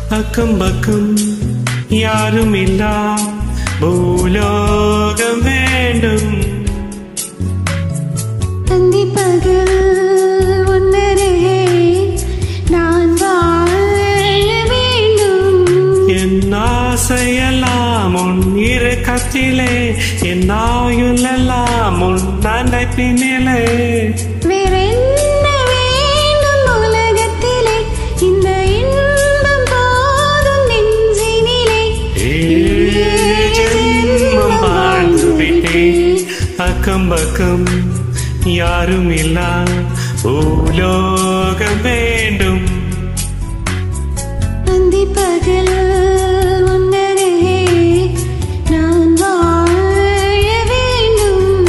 அக்கம் பக்கம் யாரும் இல்லா பூலோகம் வேண்டும் அந்தி பகல் ஒன்னரையே நான் வாழ வேண்டும் என் ஆசையெல்லாம் உன் இரு கத்திலே என் ஆயுளெல்லாம் உன் நினைப்பினிலே வேறென்ன வேண்டும் உலகத்திலே இந்த இன்பம் போதும் நெஞ்சினிலே ஏழு ஜென்மம் வாழ்ந்து விட்டேன் அக்கம் பக்கம் யாரும் இல்லா பூலோகம் வேண்டும் அந்தி பகல் ஒன்னரையே நான் வாழ வேண்டும்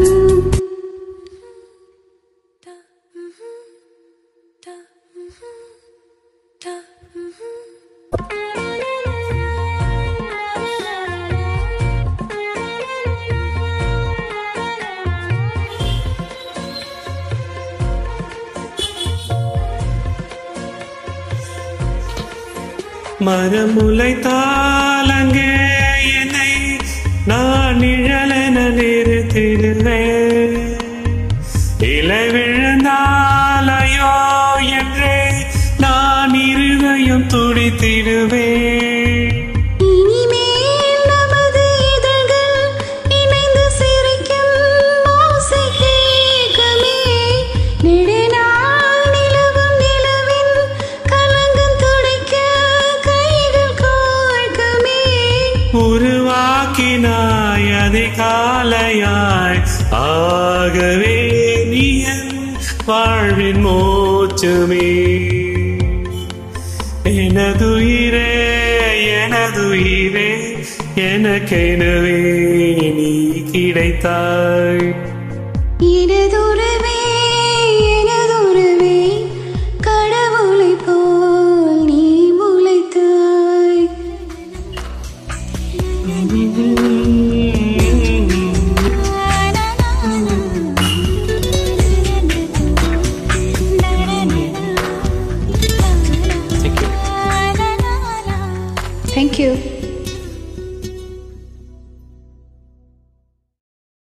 மரமுலை தாளங்கே என்னை நான் நிழலென நிறுத்திடுவேன் இலை விழுந்தாலையோ என்றே நான் இருதயம் துடித்திடுவேன் இனிமேல் நமது இதழ்கள் இணைந்து சிரிக்கும் ஓசை கேட்குமே. நெடுநாள் நிலவும் நிலவின் கலங்கம் துடைக்க கைகள் கோர்க்குமே. உருவாக்கினாய் அதிகாலையாய் ஆகவே நீ என் வாழ்வின் மோச்சமே எனதுயிரே எனதுயிரே எனக்கெனவே நீ கிடைத்தாய் எனதுறவே, எனதுறவே, கடவுளைப் போல் நீ முளைத்தாய் Thank you.